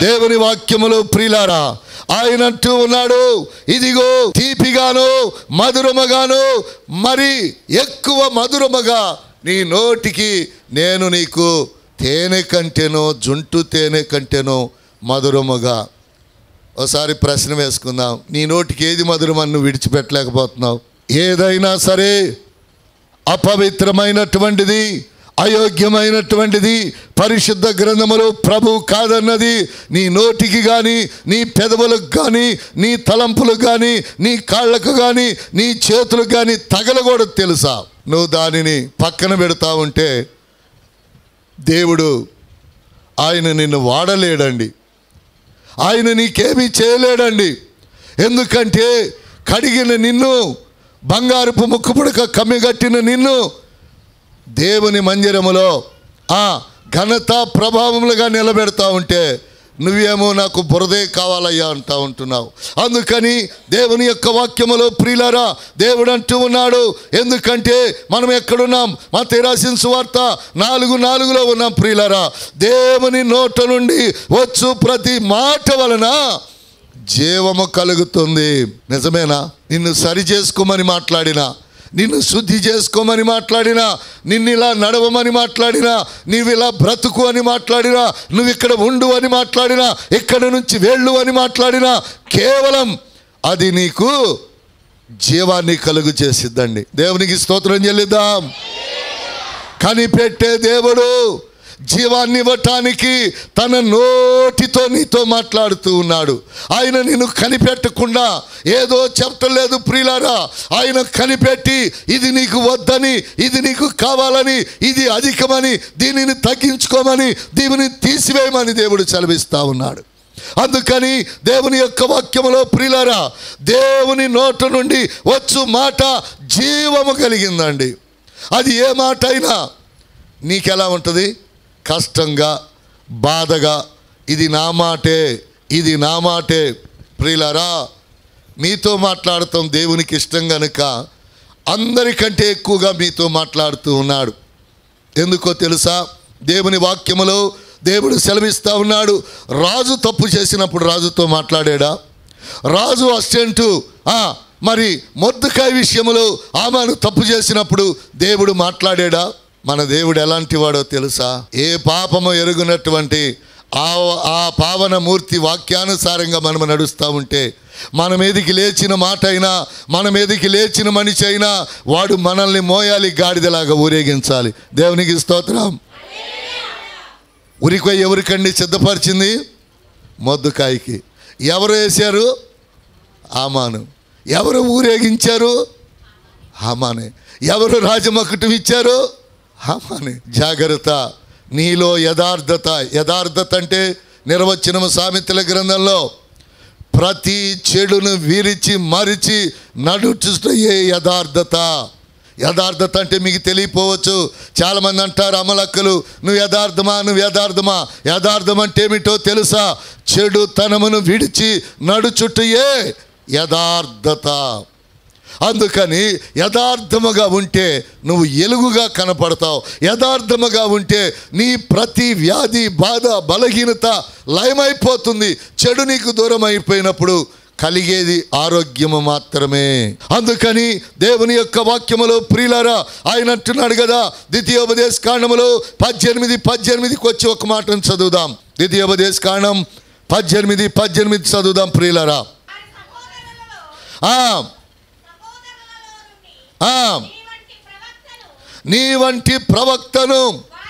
దేవుని వాక్యములో ప్రియులారా ఆయన అంటూ ఉన్నాడు ఇదిగో తీపిగాను మధురముగాను మరి ఎక్కువ మధురముగా నీ నోటికి నేను నీకు తేనె కంటేనో జుంటు తేనె కంటేనో మధురముగా ఒకసారి ప్రశ్న వేసుకుందాం నీ నోటికి ఏది మధురమని నువ్వు విడిచిపెట్టలేకపోతున్నావు ఏదైనా సరే అపవిత్రమైనటువంటిది అయోగ్యమైనటువంటిది పరిశుద్ధ గ్రంథములు ప్రభు కాదన్నది నీ నోటికి కానీ నీ పెదవులకు కానీ నీ తలంపులకు కానీ నీ కాళ్ళకు కానీ నీ చేతులకు కానీ తగలకూడదు తెలుసా నువ్వు దానిని పక్కన పెడతా ఉంటే దేవుడు ఆయన నిన్ను వాడలేడండి ఆయన నీకేమీ చేయలేడండి ఎందుకంటే కడిగిన నిన్ను బంగారపు ముక్కుపుడక కమ్మిగట్టిన నిన్ను దేవుని మందిరములో ఆ ఘనత ప్రభావములుగా నిలబెడతా ఉంటే నువ్వేమో నాకు బురదే కావాలయ్యా అంటా ఉంటున్నావు అందుకని దేవుని యొక్క వాక్యములో ప్రియులారా దేవుడు అంటూ ఉన్నాడు ఎందుకంటే మనం ఎక్కడున్నాం మా తెరాసిన సువార్త నాలుగు నాలుగులో ఉన్నాం ప్రియులారా దేవుని నోట నుండి వచ్చు ప్రతి మాట వలన జీవము కలుగుతుంది నిజమేనా నిన్ను సరి చేసుకోమని మాట్లాడినా నిన్ను శుద్ధి చేసుకోమని మాట్లాడినా నిన్ను ఇలా నడవమని మాట్లాడినా నీవు ఇలా బ్రతుకు అని మాట్లాడినా నువ్వు ఇక్కడ ఉండు అని మాట్లాడినా ఇక్కడ నుంచి వెళ్ళు అని మాట్లాడినా కేవలం అది నీకు జీవాన్ని కలుగు చేసిద్దండి దేవునికి స్తోత్రం చెల్లిద్దాం కనిపెట్టే దేవుడు జీవాన్ని ఇవ్వటానికి తన నోటితో నీతో మాట్లాడుతూ ఉన్నాడు ఆయన నిన్ను కనిపెట్టకుండా ఏదో చెప్పలేదు ప్రియులారా ఆయన కనిపెట్టి ఇది నీకు వద్దని ఇది నీకు కావాలని ఇది అధికమని దీనిని తగ్గించుకోమని దీనిని తీసివేయమని దేవుడు సెలవిస్తా ఉన్నాడు అందుకని దేవుని యొక్క వాక్యములో ప్రియులారా దేవుని నోట నుండి వచ్చు మాట జీవము కలిగిందండి అది ఏ మాట అయినా నీకెలా ఉంటుంది కష్టంగా బాధగా ఇది నా మాటే ఇది నా మాటే ప్రియులారా మీతో మాట్లాడటం దేవునికి ఇష్టం గనుక అందరికంటే ఎక్కువగా మీతో మాట్లాడుతూ ఉన్నాడు ఎందుకో తెలుసా దేవుని వాక్యములో దేవుడు సెలవిస్తూ ఉన్నాడు రాజు తప్పు చేసినప్పుడు రాజుతో మాట్లాడాడా రాజు అసిస్టెంటు ఆ, మరి మొద్దుకాయ విషయంలో ఆమెను తప్పు చేసినప్పుడు దేవుడు మాట్లాడాడా మన దేవుడు ఎలాంటి వాడో తెలుసా ఏ పాపము ఎరుగునటువంటి ఆ ఆ పావన మూర్తి వాక్యానుసారంగా మనం నడుస్తూ ఉంటే మన మీదకి లేచిన మాట అయినా మన మీదకి లేచిన మనిషి అయినా వాడు మనల్ని మోయాలి గాడిదలాగా ఊరేగించాలి దేవునికి స్తోత్రం ఉరికొయ్య ఎవరికండి సిద్ధపరిచింది మొద్దుకాయకి ఎవరు వేశారు ఆమాను ఎవరు ఊరేగించారు హామానే ఎవరు రాజమకుటం ఇచ్చారు హామానే జాగ్రత్త నీలో యథార్థత యథార్థత అంటే నిర్వచనము సామెతల గ్రంథంలో ప్రతి చెడును విరిచి మరిచి నడుచుటయే యథార్థత యథార్థత అంటే మీకు తెలియపోవచ్చు చాలామంది అంటారు అమలక్కలు నువ్వు యథార్థమా నువ్వు యథార్థమా యథార్థం అంటే ఏమిటో తెలుసా చెడుతనమును విడిచి నడుచుటయే యథార్థత అందుకని యథార్థముగా ఉంటే నువ్వు ఎలుగుగా కనపడతావు యథార్థముగా ఉంటే నీ ప్రతి వ్యాధి బాధ బలహీనత లయమైపోతుంది చెడు నీకు దూరం అయిపోయినప్పుడు కలిగేది ఆరోగ్యము మాత్రమే అందుకని దేవుని యొక్క వాక్యములో ప్రియులారా ఆయన అంటున్నాడు కదా ద్వితీయోపదేశ కాండములో పద్దెనిమిది పద్దెనిమిదికి వచ్చి ఒక మాటను చదువుదాం ద్వితీయోపదేశ కాండం పద్దెనిమిది పద్దెనిమిది చదువుదాం ప్రియులారా వారి సహోదరులలో ఆ, సహోదరులలో నుండి ఆ, నీ వంటి ప్రవక్తను నీ వంటి ప్రవక్తను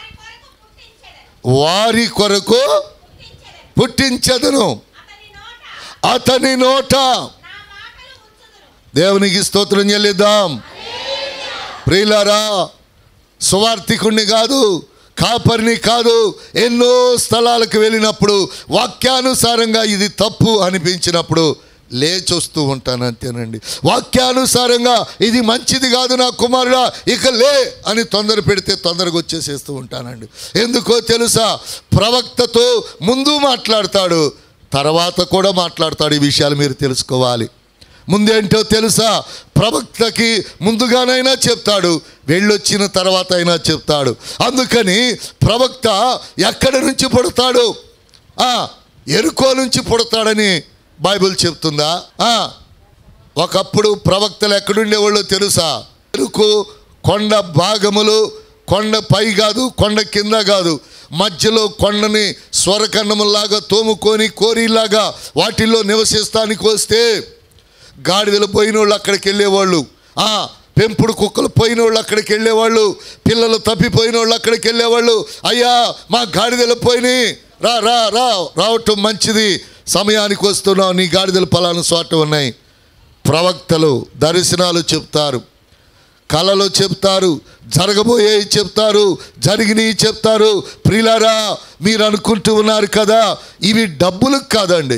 వారి కొరకు పుట్టించెదను వారి కొరకు పుట్టించెదను పుట్టించదను అతని నోట అతని నోట నా మాటలు ఉంచుదును దేవునికి స్తోత్రం చెల్లిద్దాం ప్రియులారా సువార్థికుణ్ణి కాదు కాపరిని కాదు ఎన్నో స్థలాలకు వెళ్ళినప్పుడు వాక్యానుసారంగా ఇది తప్పు అనిపించినప్పుడు లేచొస్తూ ఉంటాను అంతేనండి వాక్యానుసారంగా ఇది మంచిది కాదు నా కుమారుడా ఇక లే అని తొందర పెడితే తొందరగా వచ్చేసేస్తూ ఉంటానండి ఎందుకో తెలుసా ప్రవక్తతో ముందు మాట్లాడతాడు తర్వాత కూడా మాట్లాడతాడు ఈ విషయాలు మీరు తెలుసుకోవాలి ముందేంటో తెలుసా ప్రవక్తకి ముందుగానైనా చెప్తాడు వెళ్ళొచ్చిన తర్వాత అయినా చెప్తాడు అందుకని ప్రవక్త ఎక్కడి నుంచి పుడతాడు ఆ, ఎరుకో నుంచి పుడతాడని బైబిల్ చెప్తుందా ఆ, ఒకప్పుడు ప్రవక్తలు ఎక్కడుండేవాళ్ళు తెలుసా ఎరుకు కొండ భాగములు కొండ పై కాదు కొండ కింద కాదు మధ్యలో కొండని స్వరకన్నములాగా తోముకొని కోరిలాగా వాటిల్లో నివసిస్తానికి వస్తే గాడిదలు పోయిన వాళ్ళు అక్కడికి వెళ్ళేవాళ్ళు ఆ పెంపుడు కుక్కలు పోయిన వాళ్ళు అక్కడికి వెళ్ళేవాళ్ళు పిల్లలు తప్పిపోయిన వాళ్ళు అక్కడికి వెళ్ళేవాళ్ళు అయ్యా మా గాడిదలు పోయినాయి రా రా రా రావటం మంచిది సమయానికి వస్తున్నావు నీ గాడిదలు పలాను చోట ఉన్నాయి ప్రవక్తలు దర్శనాలు చెప్తారు కళలు చెప్తారు జరగబోయేవి చెప్తారు జరిగినవి చెప్తారు ప్రియులారా మీరు అనుకుంటూ ఉన్నారు కదా ఇవి డబ్బులకు కాదండి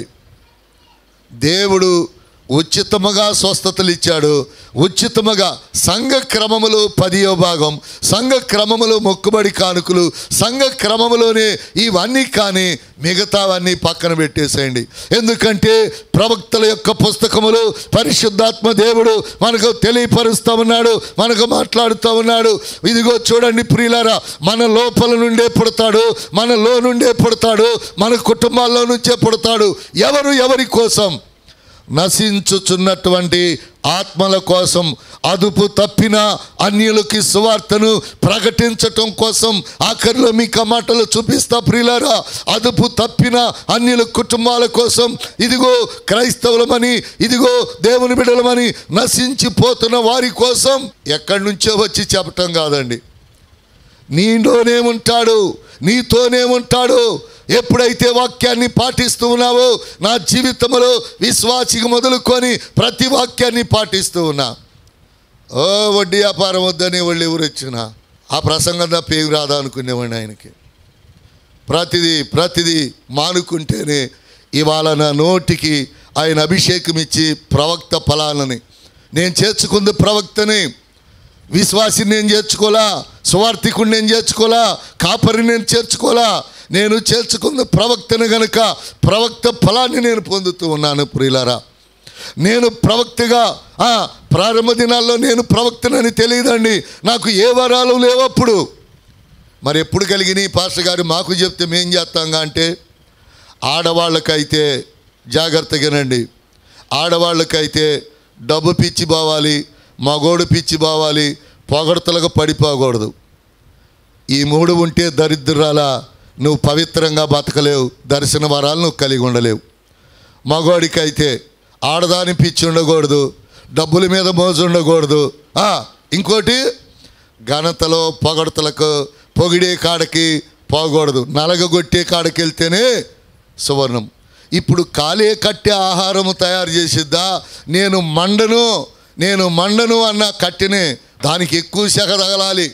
దేవుడు ఉచితముగా స్వస్థతలు ఇచ్చాడు ఉచితముగా సంఘ క్రమములు పదియో భాగం సంఘ క్రమములు మొక్కుబడి కానుకలు సంఘ క్రమములోనే ఇవన్నీ కానీ మిగతావన్నీ పక్కన పెట్టేసేయండి ఎందుకంటే ప్రవక్తల యొక్క పుస్తకములు పరిశుద్ధాత్మ దేవుడు మనకు తెలియపరుస్తూ ఉన్నాడు మనకు మాట్లాడుతూ ఉన్నాడు ఇదిగో చూడండి ప్రియులారా మన లోపల నుండే పుడతాడు మనలో నుండే పుడతాడు మన కుటుంబాల్లో నుంచే పుడతాడు ఎవరు ఎవరి కోసం నశించుచున్నటువంటి ఆత్మల కోసం అదుపు తప్పిన అన్యులకి సువార్తను ప్రకటించటం కోసం ఆఖరిలో మీకు ఆ మాటలు చూపిస్తా ప్రియులారా అదుపు తప్పిన అన్యుల కుటుంబాల కోసం ఇదిగో క్రైస్తవులమని ఇదిగో దేవుని బిడలమని నశించిపోతున్న వారి కోసం ఎక్కడి నుంచో వచ్చి చెప్పటం కాదండి నీలోనే ఉంటాడు నీతోనే ఉంటాడు ఎప్పుడైతే వాక్యాన్ని పాటిస్తూ ఉన్నావో నా జీవితంలో విశ్వాసికి మొదలుకొని ప్రతి వాక్యాన్ని పాటిస్తూ ఉన్నా ఓ వడ్డీ వ్యాపారం వద్దని వాళ్ళు ఎవరు వచ్చినా ఆ ప్రసంగం తప్ప ఏం రాదా అనుకునేవాడిని ఆయనకి ప్రతిదీ ప్రతిదీ మానుకుంటేనే ఇవాళ నా నోటికి ఆయన అభిషేకం ఇచ్చి ప్రవక్త ఫలాలని నేను చేర్చుకుంది ప్రవక్తని విశ్వాసిని నేను చేర్చుకోలా సువార్థికుని నేను చేర్చుకోలా కాపరిని నేను చేర్చుకోలా నేను చేర్చుకున్న ప్రవక్తను గనుక ప్రవక్త ఫలాన్ని నేను పొందుతూ ఉన్నాను ప్రియులారా నేను ప్రవక్తగా ఆ, ప్రారంభ దినాల్లో నేను ప్రవక్తనని తెలియదండి నాకు ఏ వరాలు లేవప్పుడు మరి ఎప్పుడు కలిగినాయి పాస్టర్ గారు మాకు చెప్తే మేం చేస్తాంగా అంటే ఆడవాళ్ళకైతే జాగ్రత్తగానండి ఆడవాళ్ళకైతే డబ్బు పిచ్చి పోవాలి మగోడు పిచ్చి పోవాలి పొగడతలకు పడిపోకూడదు ఈ మూడు ఉంటే దరిద్రాల నువ్వు పవిత్రంగా బతకలేవు దర్శన వరాలు నువ్వు కలిగి ఉండలేవు మగవాడికైతే ఆడదాని పిచ్చి ఉండకూడదు డబ్బుల మీద మోజు ఉండకూడదు ఆ, ఇంకోటి ఘనతలో పొగడతలకు పొగిడే కాడకి పోకూడదు నలగగొట్టే కాడకి వెళ్తేనే సువర్ణం ఇప్పుడు కాలే కట్టే ఆహారము తయారు చేసిద్దా నేను మండను నేను మండను అన్న కట్టెనే దానికి ఎక్కువ సెగ తగలాలి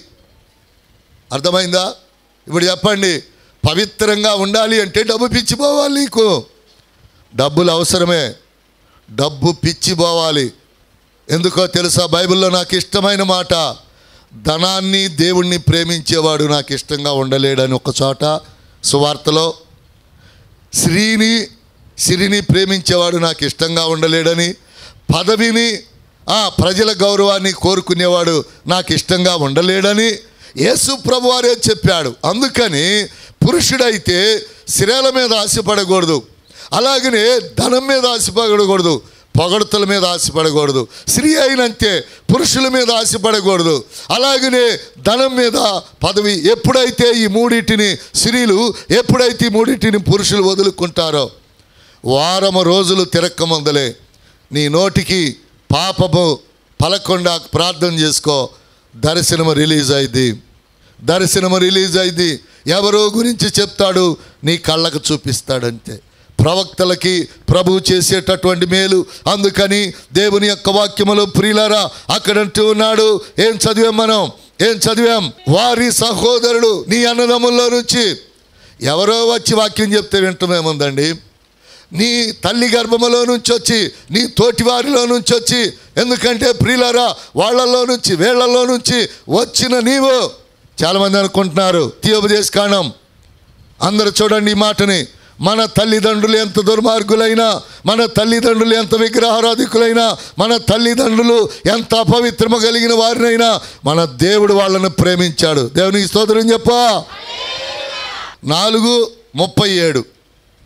అర్థమైందా ఇప్పుడు చెప్పండి పవిత్రంగా ఉండాలి అంటే డబ్బు పిచ్చిపోవాలి నీకు డబ్బులు అవసరమే డబ్బు పిచ్చిపోవాలి ఎందుకో తెలుసా బైబిల్లో నాకు ఇష్టమైన మాట ధనాన్ని దేవుణ్ణి ప్రేమించేవాడు నాకు ఇష్టంగా ఉండలేడని ఒక చోట సువార్తలో స్త్రీని సిరిని ప్రేమించేవాడు నాకు ఇష్టంగా ఉండలేడని పదవిని ఆ ప్రజల గౌరవాన్ని కోరుకునేవాడు నాకు ఇష్టంగా ఉండలేడని యేసు ప్రభు వారే చెప్పాడు అందుకని పురుషుడైతే శిరేల మీద ఆశపడకూడదు అలాగనే ధనం మీద ఆశపడకూడదు పొగడతల మీద ఆశపడకూడదు స్త్రీ అయినంతే పురుషుల మీద ఆశపడకూడదు అలాగనే ధనం మీద పదవి ఎప్పుడైతే ఈ మూడింటిని స్త్రీలు ఎప్పుడైతే ఈ మూడింటిని పురుషులు వదులుకుంటారో వారము రోజులు తిరక్కమందలే నీ నోటికి పాపము పలకుండా ప్రార్థన చేసుకో దర్శనము రిలీజ్ అయింది దర్శనము రిలీజ్ అయింది ఎవరో గురించి చెప్తాడు నీ కళ్ళకు చూపిస్తాడంతే ప్రవక్తలకి ప్రభు చేసేటటువంటి మేలు అందుకని దేవుని యొక్క వాక్యములు ప్రియులరా అక్కడంటూ ఉన్నాడు ఏం చదివాం మనం ఏం చదివాం వారి సహోదరుడు నీ అన్నదమ్ముల్లో నుంచి ఎవరో వచ్చి వాక్యం చెప్తే వింటమేముందండి నీ తల్లి గర్భములో నుంచి వచ్చి నీ తోటి వారిలో నుంచి వచ్చి ఎందుకంటే ప్రియులరా వాళ్ళల్లో నుంచి వీళ్ళల్లో నుంచి వచ్చిన నీవు చాలామంది అనుకుంటున్నారు తీయోపదేశ కాండం అందరూ చూడండి ఈ మాటని మన తల్లిదండ్రులు ఎంత దుర్మార్గులైనా మన తల్లిదండ్రులు ఎంత విగ్రహారాధికులైనా మన తల్లిదండ్రులు ఎంత అపవిత్రమ కలిగిన వారినైనా మన దేవుడు వాళ్ళను ప్రేమించాడు దేవునికి స్తోత్రం చెప్పా నాలుగు ముప్పై ఏడు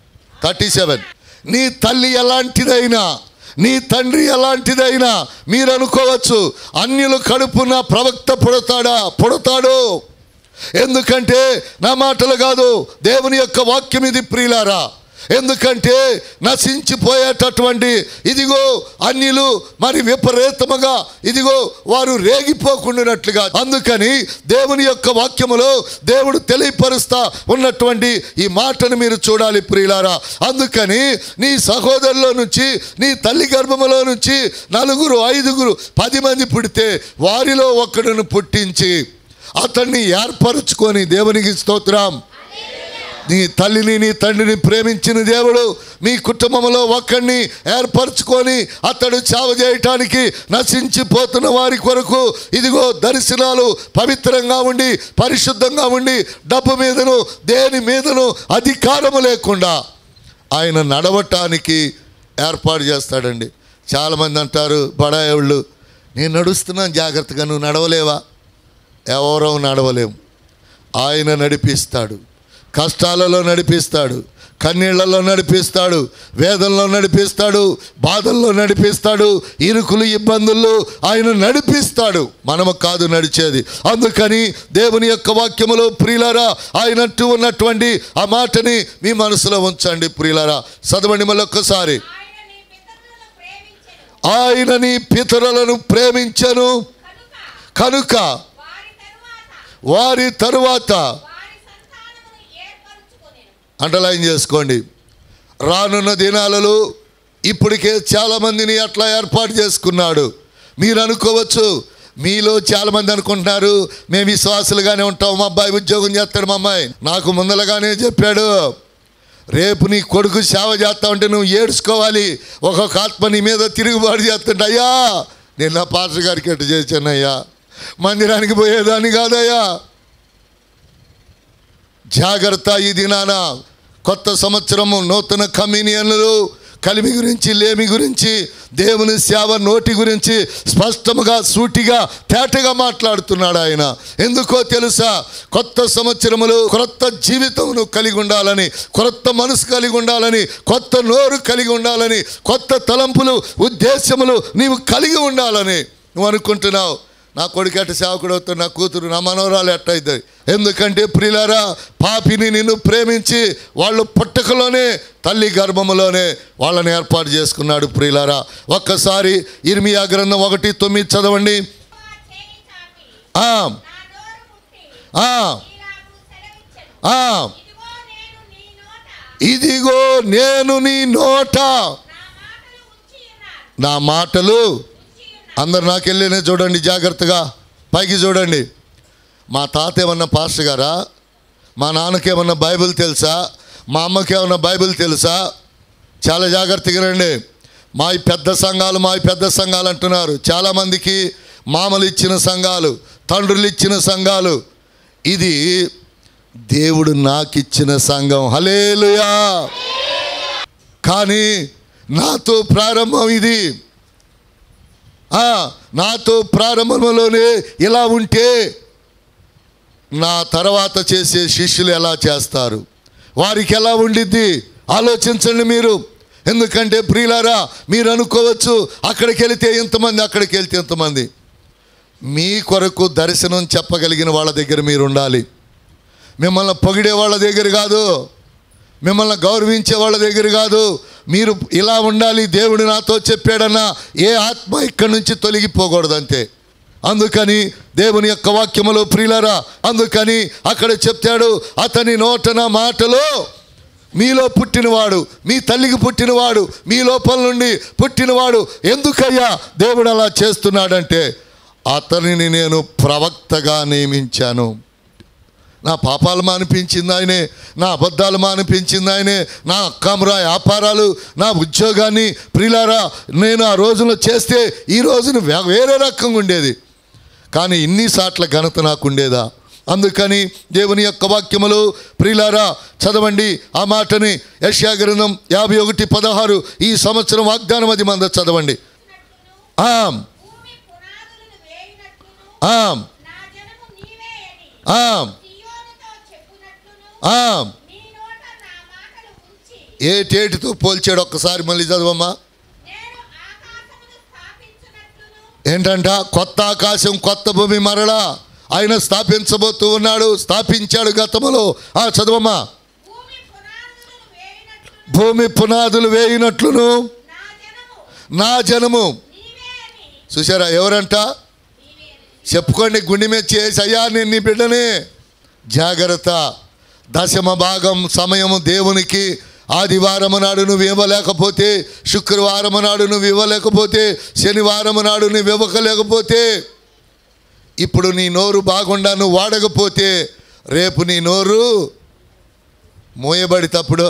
థర్టీ సెవెన్ నీ తల్లి ఎలాంటిదైనా నీ తండ్రి ఎలాంటిదైనా మీరు అనుకోవచ్చు అన్యులు కడుపున ప్రవక్త పుడతాడా పుడతాడు ఎందుకంటే నా మాటలు కాదు దేవుని యొక్క వాక్యం ఇది ప్రియులారా ఎందుకంటే నశించిపోయేటటువంటి ఇదిగో అన్యులు మరి విపరీతముగా ఇదిగో వారు రేగిపోకుండానట్లుగా అందుకని దేవుని యొక్క వాక్యములో దేవుడు తెలియపరుస్తా ఉన్నటువంటి ఈ మాటను మీరు చూడాలి ప్రియులారా అందుకని నీ సహోదరులో నుంచి నీ తల్లి గర్భములో నుంచి నలుగురు ఐదుగురు పది మంది పుడితే వారిలో ఒక్కడును పుట్టించి అతన్ని ఏర్పరచుకొని దేవునికి స్తోత్రం నీ తల్లిని నీ తండ్రిని ప్రేమించిన దేవుడు మీ కుటుంబంలో ఒక్కడిని ఏర్పరచుకొని అతడు చావ చేయటానికి నశించిపోతున్న వారి కొరకు ఇదిగో దర్శనాలు పవిత్రంగా ఉండి పరిశుద్ధంగా ఉండి డబ్బు మీదను దేని మీదను అధికారము లేకుండా ఆయన నడవటానికి ఏర్పాటు చేస్తాడండి చాలామంది అంటారు బడాయోళ్ళు నేను నడుస్తున్నాను జాగ్రత్తగా నువ్వు నడవలేవా ఎవరో నడవలేము ఆయన నడిపిస్తాడు కష్టాలలో నడిపిస్తాడు కన్నీళ్లలో నడిపిస్తాడు వేదనలో నడిపిస్తాడు బాధల్లో నడిపిస్తాడు ఇరుకులు ఇబ్బందుల్లో ఆయన నడిపిస్తాడు మనము కాదు నడిచేది అందుకని దేవుని యొక్క వాక్యములో ప్రియులారా ఆయనట్టు ఉన్నటువంటి ఆ మాటని మీ మనసులో ఉంచండి ప్రియులారా చదవండి మళ్ళీ ఒక్కసారి ఆయన నీ పితరులను ప్రేమించెను ఆయన నీ పితరులను ప్రేమించను కనుక కనుక వారి తరువాత వారి తరువాత వారి సంతానమును ఏర్పరచుకొనెను అండర్లైన్ చేసుకోండి రానున్న దినాలలో ఇప్పటికే చాలామందిని అట్లా ఏర్పాటు చేసుకున్నాడు మీరు అనుకోవచ్చు మీలో చాలామంది అనుకుంటున్నారు మేము విశ్వాసులుగానే ఉంటాం మా అబ్బాయి ఉద్యోగం చేస్తాడు మా అమ్మాయి నాకు ముందలగానే చెప్పాడు రేపు నీ కొడుకు సేవ చేస్తా ఉంటే నువ్వు ఏడ్చుకోవాలి ఒక్కొక్క ఆత్మ నీ మీద తిరుగుబాటు చేస్తుంటే అయ్యా నేను నా పాస్టర్ గారికి ఎట్టు చేశానయ్యా మందిరానికి పోయేదాన్ని కాదయ్యా జాగ్రత్త ఈ దినాన కొత్త సంవత్సరము నూతన కమ్యూనియన్లు కలిమి గురించి లేమి గురించి దేవుని సేవ నోటి గురించి స్పష్టముగా సూటిగా తేటగా మాట్లాడుతున్నాడు ఆయన ఎందుకో తెలుసా కొత్త సంవత్సరములు క్రొత్త జీవితమును కలిగి ఉండాలని క్రొత్త మనసు కలిగి ఉండాలని కొత్త నోరు కలిగి ఉండాలని కొత్త తలంపులు ఉద్దేశములు నీవు కలిగి ఉండాలని నువ్వు అనుకుంటున్నావు నా కొడుకు ఎట్ట సేవకుడు అవుతాడు నా కూతురు నా మనవరాలు ఎట్ట అవుతుంది ఎందుకంటే ప్రియులారా పాపిని నిన్ను ప్రేమించి వాళ్ళు పుట్టకలోనే తల్లి గర్భములోనే వాళ్ళని ఏర్పాటు చేసుకున్నాడు ప్రియులారా ఒక్కసారి ఇర్మియా గ్రంథం ఒకటి తొమ్మిది చదవండి యెహోవా చేయి చాపి ఆ, నా నోరు ముట్టి ఆ, ఈలాగు సెలవిచ్చెను ఆ. ఇదిగో నేను నీ నోట ఇదిగో నేను నీ నోట నా మాటలు ఉంచి ఉన్నాను నా మాటలు ఉంచి ఉన్నాను అందరు నాకెళ్ళినే చూడండి జాగ్రత్తగా పైకి చూడండి మా తాత ఏమన్నా పాస్టర్ గారా మా నాన్నకేమన్నా బైబిల్ తెలుసా మా అమ్మకి ఏమన్నా బైబిల్ తెలుసా చాలా జాగ్రత్తగా రండి మా ఈ పెద్ద సంఘాలు మా ఈ పెద్ద సంఘాలు అంటున్నారు చాలామందికి మామలు ఇచ్చిన సంఘాలు తండ్రులు ఇచ్చిన సంఘాలు ఇది దేవుడు నాకు ఇచ్చిన సంఘం హలేలుయా కానీ నాతో ప్రారంభం ఇది ఆ, నాతో ప్రారంభంలోనే ఇలా ఉంటే నా తర్వాత చేసే శిష్యులు ఎలా చేస్తారు వారికి ఎలా ఉండిద్ది ఆలోచించండి మీరు ఎందుకంటే ప్రియులారా మీరు అనుకోవచ్చు అక్కడికి వెళితే ఎంతమంది అక్కడికి వెళ్తే ఎంతమంది మీ కొరకు దర్శనం చెప్పగలిగిన వాళ్ళ దగ్గర మీరు ఉండాలి మిమ్మల్ని పొగిడే వాళ్ళ దగ్గర కాదు మిమ్మల్ని గౌరవించే వాళ్ళ దగ్గర కాదు మీరు ఇలా ఉండాలి దేవుడు నాతో చెప్పాడన్న ఏ ఆత్మ ఇక్కడి నుంచి తొలగిపోకూడదు అంతే అందుకని దేవుని యొక్క వాక్యములో ప్రియులరా అందుకని అక్కడ చెప్తాడు అతని నోటన మాటలో మీలో పుట్టినవాడు మీ తల్లికి పుట్టినవాడు మీ లోపల నుండి పుట్టినవాడు ఎందుకయ్యా దేవుడు అలా చేస్తున్నాడంటే అతనిని నేను ప్రవక్తగా నియమించాను నా పాపాలు మానిపించింది ఆయనే నా అబద్ధాలు మానిపించింది ఆయనే నా అక్కామురా వ్యాపారాలు నా ఉద్యోగాన్ని ప్రియులారా నేను ఆ రోజున చేస్తే ఈ రోజున వే- వేరే రకంగా ఉండేది కానీ ఇన్నిసార్ల ఘనత నాకు ఉండేదా అందుకని దేవుని యొక్క వాక్యములు ప్రియులారా చదవండి ఆ మాటని యశ్యా గ్రంథం యాభై ఒకటి పదహారు ఈ సంవత్సరం వాగ్దానం అది మంద చదవండి ఆమ్ భూమి పునాదులను వేయునట్లును ఆమ్ నా జనము నీవే అని ఆమ్ సియోనుతో చెప్పునట్లును ఆమ్ నీ నోట నా మాటలు ఉంచి ఏటేటితో పోల్చాడు ఒక్కసారి మళ్ళీ చదవమ్మా నేను ఆకాశమును స్థాపించినట్లును ఏంటంట కొత్త ఆకాశం కొత్త భూమి మరలా ఆయన స్థాపించబోతూ ఉన్నాడు స్థాపించాడు గతములో ఆ చదవమ్మా భూమి పునాదులను వేయినట్లు భూమి పునాదులు వేయినట్లును నా జనము నా జనము నీవే అని చూసారా ఎవరంట నీవే అని చెప్పుకోండి గుండె మీద చేసి అయ్యా నేను నీ బిడ్డనే జాగ్రత్త దశమ భాగం సమయము దేవునికి ఆదివారం నాడు నువ్వు ఇవ్వలేకపోతే శుక్రవారం నాడు నువ్వు ఇవ్వలేకపోతే శనివారం నాడు నువ్వు ఇవ్వకలేకపోతే ఇప్పుడు నీ నోరు బాగుండా నువ్వు వాడకపోతే రేపు నీ నోరు మోయబడితప్పుడు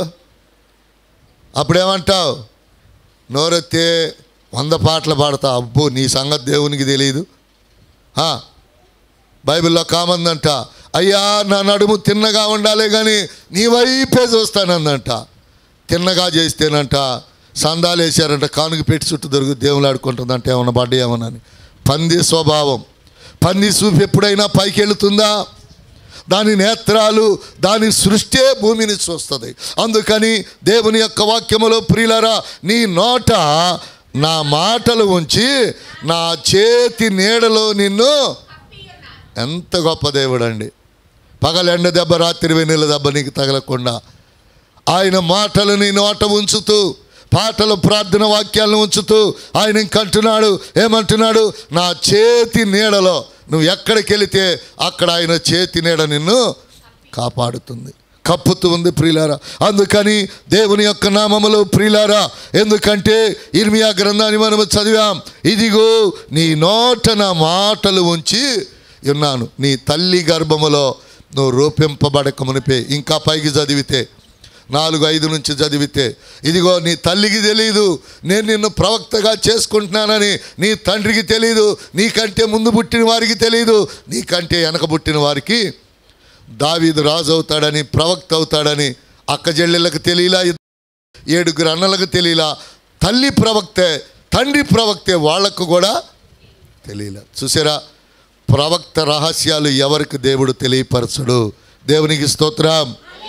అప్పుడేమంటావు నోరెత్తే వంద పాటలు పాడతావు అబ్బో నీ సంగతి దేవునికి తెలియదు ఆ, బైబిల్లో కామందంట అయ్యా నా నడుము తిన్నగా ఉండాలి కానీ నీ వైపే చూస్తానందంట తిన్నగా చేస్తేనంట సందాలు వేసారంట కానుక పెట్టి చుట్టూ దొరుకు దేవులు ఆడుకుంటుందంట ఏమన్నా పడ్డ ఏమన్నాని పంది స్వభావం పంది చూపు ఎప్పుడైనా పైకి వెళుతుందా దాని నేత్రాలు దాని సృష్టే భూమిని చూస్తుంది అందుకని దేవుని యొక్క వాక్యములో ప్రియులరా నీ నోట నా మాటలు ఉంచి నా చేతి నీడలో నిన్ను అప్పియున్నాను ఎంత గొప్ప దేవుడు అండి పగలు ఎండ దెబ్బ రాత్రి వెన్నెల దెబ్బ నీకు తగలకుండా ఆయన మాటలు నీ నోట ఉంచుతూ పాటలు ప్రార్థన వాక్యాలను ఉంచుతూ ఆయన ఇంకంటున్నాడు ఏమంటున్నాడు నా చేతి నీడలో నువ్వు ఎక్కడికి వెళితే అక్కడ ఆయన చేతి నీడ నిన్ను కాపాడుతుంది కప్పుతూ ఉంది ప్రియులారా అందుకని దేవుని యొక్క నామములో ప్రియులారా ఎందుకంటే ఇర్మియా గ్రంథాన్ని మనము చదివాం ఇదిగో నీ నోట నా మాటలు ఉంచి ఉన్నాను నీ తల్లి గర్భములో నువ్వు రూపింపబడక మునిపే ఇంకా పైకి చదివితే నాలుగు ఐదు నుంచి చదివితే ఇదిగో నీ తల్లికి తెలియదు నేను నిన్ను ప్రవక్తగా చేసుకుంటున్నానని నీ తండ్రికి తెలియదు నీకంటే ముందు పుట్టిన వారికి తెలియదు నీకంటే వెనక పుట్టిన వారికి దావీదు రాజు అవుతాడని ప్రవక్త అవుతాడని అక్క చెల్లెళ్ళకు తెలియలా ఏడుగురు అన్నలకు తెలియలా తల్లి ప్రవక్తే తండ్రి ప్రవక్తే వాళ్లకు కూడా తెలియలే చూసారా ప్రవక్త రహస్యాలు ఎవరికి దేవుడు తెలియపరచడు దేవునికి స్తోత్రం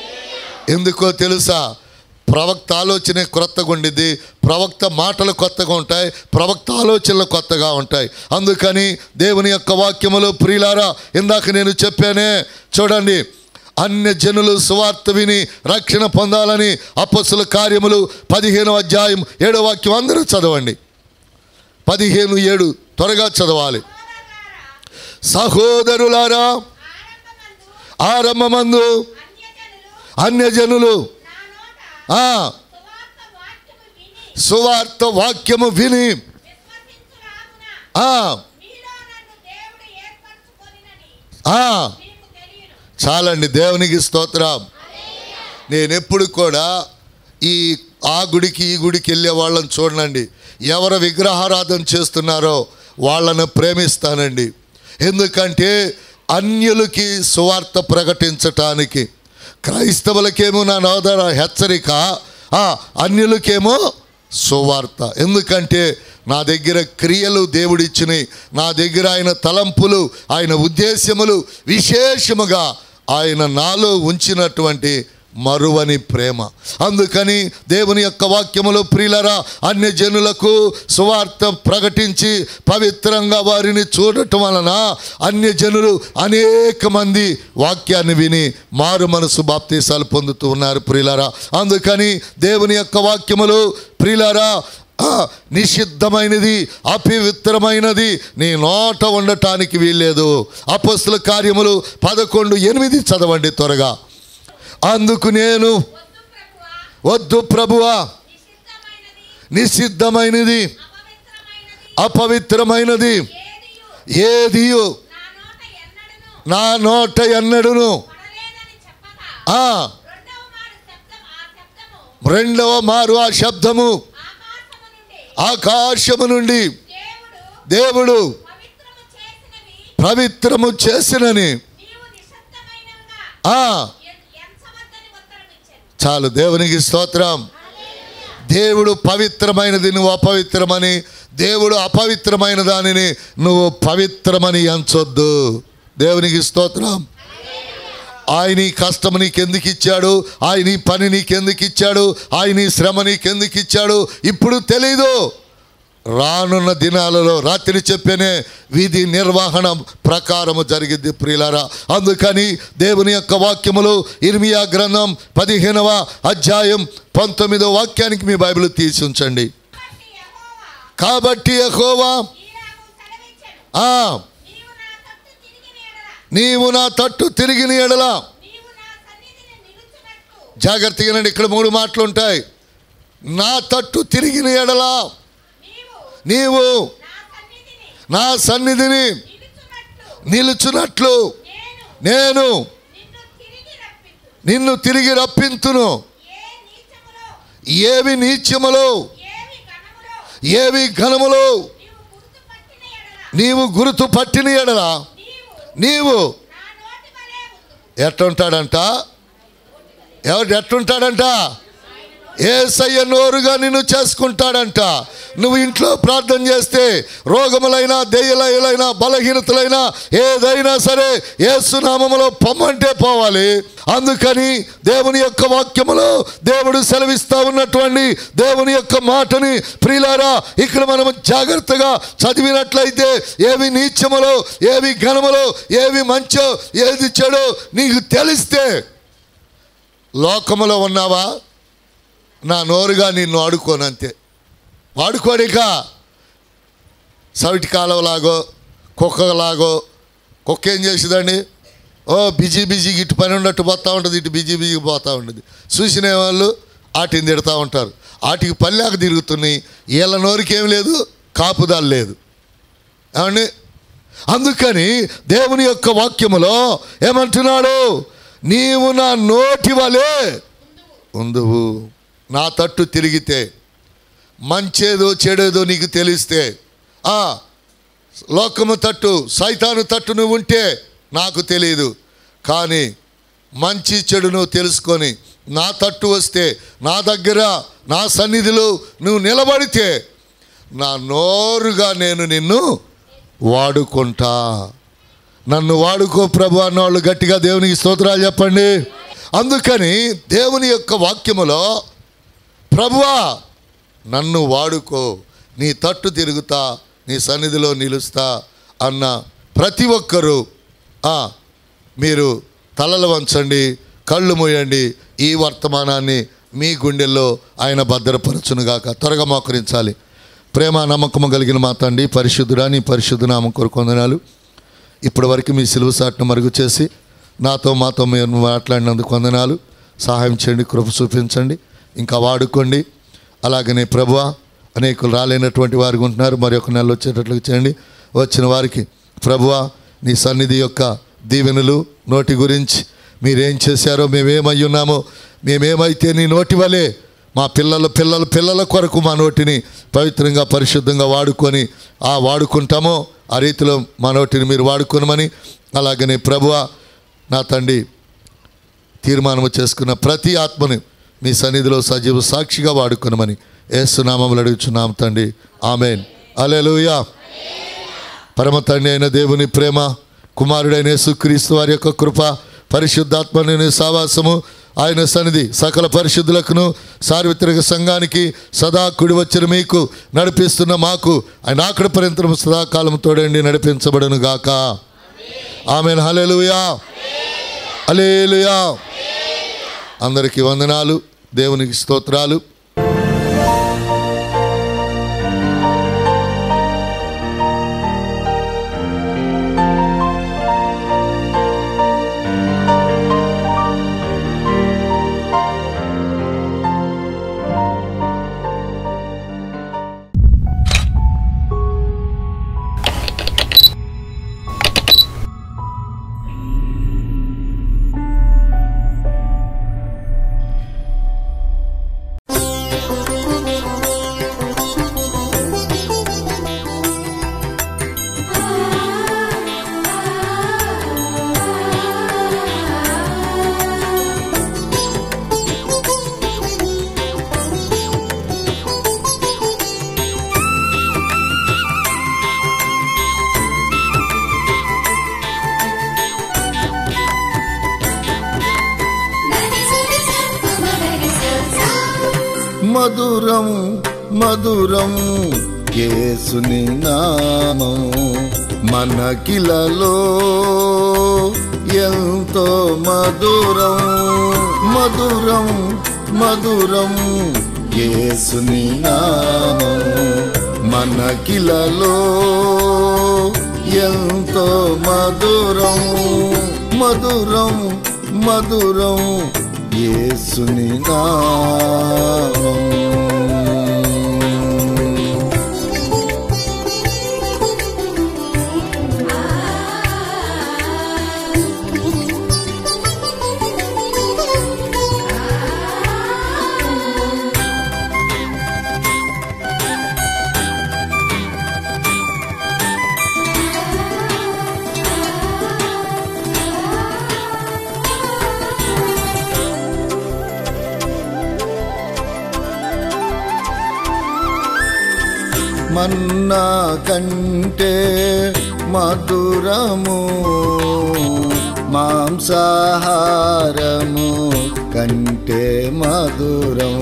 ఎందుకో తెలుసా ప్రవక్త ఆలోచన కొత్తగా ఉండిద్ది ప్రవక్త మాటలు కొత్తగా ఉంటాయి ప్రవక్త ఆలోచనలు కొత్తగా ఉంటాయి అందుకని దేవుని యొక్క వాక్యములు ప్రియులారా ఇందాక నేను చెప్పానే చూడండి అన్య జనులు సువార్త విని రక్షణ పొందాలని అపస్సుల కార్యములు పదిహేను అధ్యాయం ఏడో వాక్యం అందరూ చదవండి పదిహేను ఏడు త్వరగా చదవాలి సహోదరులారా ఆరంభమందు ఆరంభమందు అన్యజనులు అన్యజనులు నా నోట ఆ, సువార్త వాక్యము విని సువార్త వాక్యము విని విశ్వసించులాగున ఆ, మీలో నన్ను దేవుడు ఏర్పరచుకొనినని ఆ, మీకు తెలియను చాలండి దేవునికి స్తోత్రం నేను ఎప్పుడు కూడా ఈ ఆ గుడికి ఈ గుడికి వెళ్ళే వాళ్ళని చూడండి ఎవరు విగ్రహారాధన చేస్తున్నారో వాళ్ళను ప్రేమిస్తానండి ఎందుకంటే అన్యులకి సువార్త ప్రకటించటానికి క్రైస్తవులకేమో నా నోదర హెచ్చరిక ఆ, అన్యులకేమో సువార్త ఎందుకంటే నా దగ్గర క్రియలు దేవుడిచ్చినాయి నా దగ్గర ఆయన తలంపులు ఆయన ఉద్దేశ్యములు విశేషముగా ఆయన నాలో ఉంచినటువంటి మరువని ప్రేమ అందుకని దేవుని యొక్క వాక్యములో ప్రియులరా అన్య జనులకు సువార్త ప్రకటించి పవిత్రంగా వారిని చూడటం వలన అన్య జనులు అనేక మంది వాక్యాన్ని విని మారు మనసు బాప్తీసాలు పొందుతూ ఉన్నారు ప్రియులరా అందుకని దేవుని యొక్క వాక్యములు ప్రియులరా ఆ, నిషిద్ధమైనది అపవిత్రమైనది నీ నోట ఉండటానికి వీల్లేదు అపస్తుల కార్యములు పదకొండు ఎనిమిది చదవండి త్వరగా అందుకు నేను వద్దు ప్రభువా వద్దు ప్రభువా నిషిద్ధమైనది నిషిద్ధమైనది అపవిత్రమైనది అపవిత్రమైనది ఏదియు ఏదియు నా నోట నా నోట ఎన్నడును ఎన్నడను పడలేదని చెప్పగా ఆ రెండవ మారు శబ్దం ఆ శబ్దము రెండవ మారు ఆ శబ్దము ఆకాశము నుండి ఆకాశము నుండి దేవుడు దేవుడు పవిత్రము చేసినవి పవిత్రము చేసినని నీవు నిశ్శబ్దమైనవిగా ఆ ఎన్- ఎంచవద్దని ఉత్తరమిచ్చాను చాలు దేవునికి స్తోత్రం దేవుడు పవిత్రమైనది నువ్వు అపవిత్రమని దేవుడు అపవిత్రమైన దానిని నువ్వు పవిత్రమని ఎంచొద్దు దేవునికి స్తోత్రం ఆయన ఈ కష్టం నీకెందుకు ఇచ్చాడు ఆయన ఈ పని నీకెందుకు ఇచ్చాడు ఆయన ఈ శ్రమ నీకెందుకు ఇచ్చాడు ఇప్పుడు తెలీదు రానున్న దినాలలో రాత్రి చెప్పేనే విధి నిర్వహణ ప్రకారము జరిగింది ప్రియులారా అందుకని దేవుని యొక్క వాక్యములు ఇర్మియా గ్రంథం పదిహేనవ అధ్యాయం పంతొమ్మిదో వాక్యానికి మీ బైబిల్ తీసి ఉంచండి కాబట్టి యెహోవా కాబట్టి యెహోవా ఈలాగు సెలవిచ్చెను. ఆ నీవు నా తట్టు తిరిగిన నీవు నా తట్టు తిరిగిన ఎడల ఎడల నీవు నా సన్నిధిని నిలుచున్నట్టు జాగ్రత్తగా వినండి, ఇక్కడ మూడు మాటలు ఉంటాయి నా తట్టు తిరిగిన ఎడల నీవు నీవు నా సన్నిధిని నా సన్నిధిని నిలుచున్నట్టు నిలుచున్నట్లు నేను నేను నిన్ను తిరిగి రప్పించు నిన్ను తిరిగి రప్పింతును ఏ నీచములో ఏవి నీత్యములో ఏవి ఘనములో ఏవి ఘనములో నీవు గుర్తు పట్టిన నీవు గురుతు పట్టిన ఎడల ఎడల నీవు నీవు నా నోటి వలె ఉందువు ఎట్టుంటాడంట ఎవరు ఎట్టుంటాడంట ఏసయ్య నోరుగా నిన్ను చేసుకుంటాడంట నువ్వు ఇంట్లో ప్రార్థన చేస్తే రోగములైనా దెయ్యలైనా బలహీనతలైనా ఏదైనా సరే ఏసునామములో పొమ్మంటే పోవాలి అందుకని దేవుని యొక్క వాక్యములో దేవుడు సెలవిస్తా ఉన్నటువంటి దేవుని యొక్క మాటని ప్రియులారా ఇక్కడ మనము జాగ్రత్తగా చదివినట్లయితే ఏవి నీచములో ఏవి ఘనములో ఏవి మంచో ఏది చెడో నీకు తెలిస్తే లోకములో ఉన్నావా నా నోరుగా నిన్ను ఆడుకోనంతే వాడుకోడిక సవిటి కాలువలాగో కుక్కలాగో కుక్క ఏం చేసేదండి ఓ బిజీ బిజీకి ఇటు పని ఉన్నట్టు పోతూ ఉంటుంది ఇటు బిజీ బిజీకి పోతూ ఉంటుంది చూసిన వాళ్ళు వాటిని తిడతా ఉంటారు వాటికి పల్లెక తిరుగుతున్నాయి వీళ్ళ నోరుకి ఏం లేదు కాపుదాలు లేదు ఏమండి అందుకని దేవుని యొక్క వాక్యములో ఏమంటున్నాడు నీవు నా నోటి వలె ఉందువు నా తట్టు తిరిగితే మంచేదో చెడేదో నీకు తెలిస్తే ఆ లోకము తట్టు సైతాను తట్టు నువ్వు ఉంటే నాకు తెలియదు కానీ మంచి చెడును తెలుసుకొని నా తట్టు వస్తే నా దగ్గర నా సన్నిధిలో నువ్వు నిలబడితే నా నోరుగా నేను నిన్ను వాడుకుంటా నన్ను వాడుకో ప్రభు అన్నవాళ్ళు గట్టిగా దేవునికి స్తోత్రాలు చెప్పండి అందుకని దేవుని యొక్క వాక్యములో ప్రభువా నన్ను వాడుకో నీ తట్టు తిరుగుతా నీ సన్నిధిలో నిలుస్తా అన్న ప్రతి ఒక్కరూ ఆ, మీరు తలలు వంచండి కళ్ళు మూయండి ఈ వర్తమానాన్ని మీ గుండెల్లో ఆయన భద్రపరచునుగాక త్వరగా మోకరించాలి ప్రేమ నమ్మకము కలిగిన మా తండ్రి పరిశుద్ధుడా నీ పరిశుద్ధ నామం కొరకు వందనాలు ఇప్పటి వరకు మీ సిలువ సాటును మరుగు చేసి నాతో మాతో మీరు మాట్లాడినందుకు వందనాలు సహాయం చేయండి కృప చూపించండి ఇంకా వాడుకోండి అలాగనే ప్రభువ అనేకులు రాలేనటువంటి వారికి ఉంటున్నారు మరి ఒక నెల వచ్చేటట్లు చేయండి వచ్చిన వారికి ప్రభువ నీ సన్నిధి యొక్క దీవెనలు నోటి గురించి మీరేం చేశారో మేమేమై ఉన్నామో మేమేమైతే నీ నోటి వలె మా పిల్లల పిల్లల పిల్లల కొరకు మా నోటిని పవిత్రంగా పరిశుద్ధంగా వాడుకొని ఆ వాడుకుంటామో ఆ రీతిలో మా నోటిని మీరు వాడుకోనమని అలాగనే ప్రభువ నా తండ్రి తీర్మానం చేసుకున్న ప్రతి ఆత్మని మీ సన్నిధిలో సజీవ సాక్షిగా వాడుకునమని ఏసునామములు అడుగుచున్నాం తండ్రి ఆమెన్ అలెలుయా పరమ తండ్రి అయిన దేవుని ప్రేమ కుమారుడైన యేసుక్రీస్తు వారి యొక్క కృప పరిశుద్ధాత్మని సావాసము ఆయన సన్నిధి సకల పరిశుద్ధులకును సార్వత్రిక సంఘానికి సదా కుడి వచ్చిన మీకు నడిపిస్తున్న మాకు ఆయన ఆకడ పర్యంతరం సదాకాలం తోడండి నడిపించబడును గాక ఆమెన్ హలెలుయా అలేలుయా అందరికీ వందనాలు దేవునికి స్తోత్రాలు మధురం మధురం యేసుని నామం మనకిలలో ఎంతో మధురం మధురం మధురం యేసుని నామం మనకిలలో ఎంతో మధురం మధురం మధురం యేసుని నామం మన్నా కంటే మధురము మాంసాహారము కంటే మధురం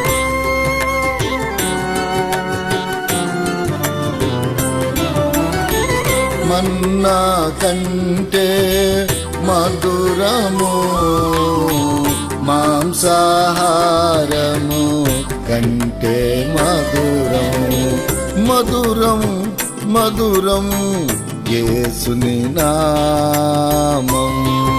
మన్నా కంటే మధురము మాంసాహారము కంటే మధురం మధురం మధురం యేసుని నామం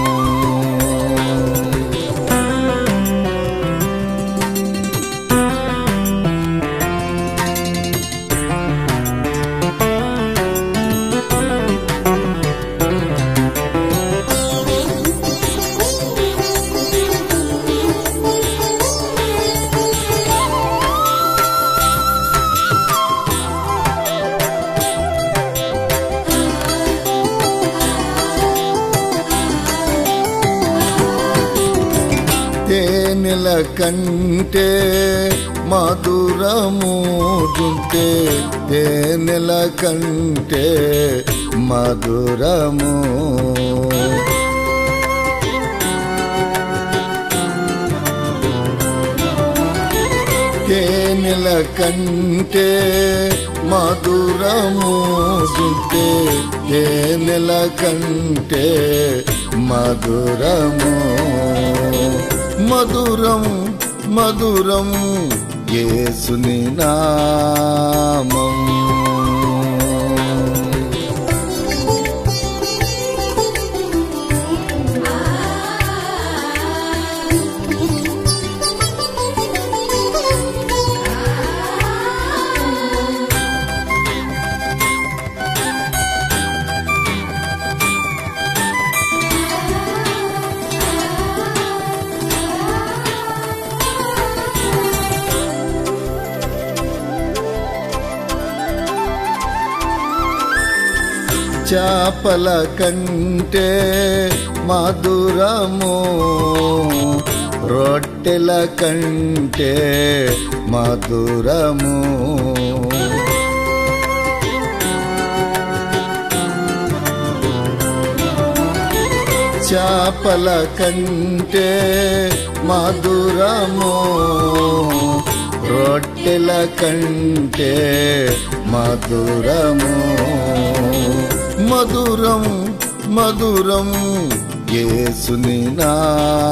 తేనెల కంటే మధురము దుంటే తేనెల కంటే మధురము తేనెల కంటే మధురము దుంటే తేనెల కంటే మధురము మధురం మధురం యేసుని నామం చేపల కంటే మధురము రొట్టెల కంటే మధురము చేపల కంటే మధురము రొట్టెల కంటే మధురము మధురం మధురం యేసుని నామం